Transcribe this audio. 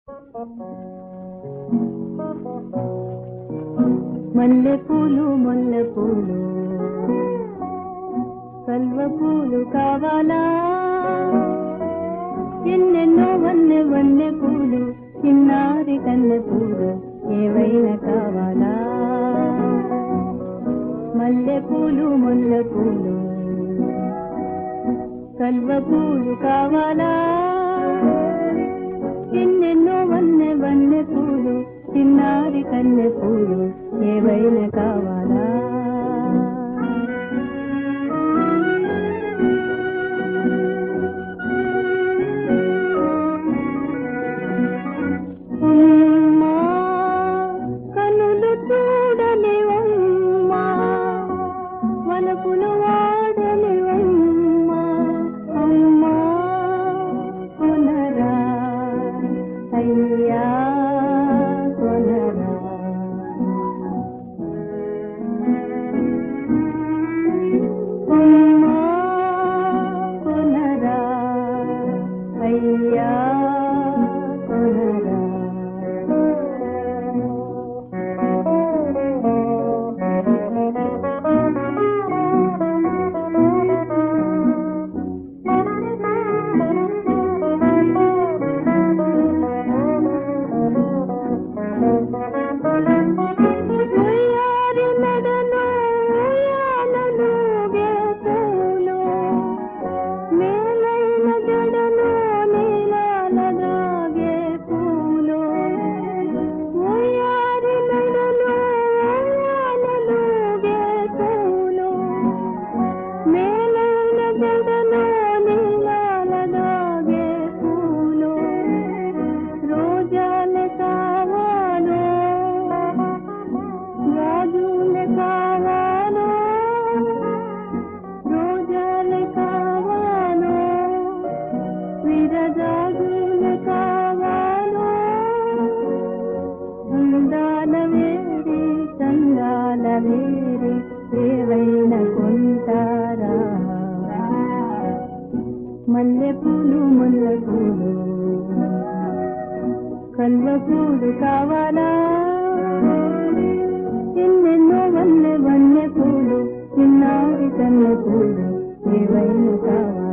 మల్లె పూలు మొల్ల పూలు కల్వ పూలు కావాలా ఎన్నెన్నో వన్నె వన్నె పూలు చిన్నారి కన్నె పూలు ఏవైనా కావాలా మల్లె పూలు మొల్ల పూలు కల్వ పూలు కావాలా ఎన్నెన్నో వన్నె వన్నె పూలు చిన్నారి కన్నె పూలు ఏవైనా కావాలా అమ్మా, కనులు చూడని అమ్మా, వలపులు వాడని అమ్మా, అమ్మా, కొనరా, అయ్యా, కొనరా. అమ్మా, కొనరా, అయ్యా, కొనరా. ఉయ్యారి మెడలో ఉయ్యాలలో గేతులు, మేలైన జడలో నీలాల దాగే పూలు. ఉయ్యారి మెడలో ఉయ్యాలలో గేతులు, మేలైన జడలో నీలాల దాగే పూలు. రోజాలే కావాలో రాజులే కావాలో రోజాలే కావాలో విరజాజులే కావాలో అందాల వేరి చందాల వేరి ఏవైనా కొంటారా మల్లె పూలు ముల్ల పూలు కల్వ పూలు కావాలా ఎన్నెన్నో వన్నె వన్నె పూలు చిన్నారి కన్నె పూలు ఏవైనా కావాలా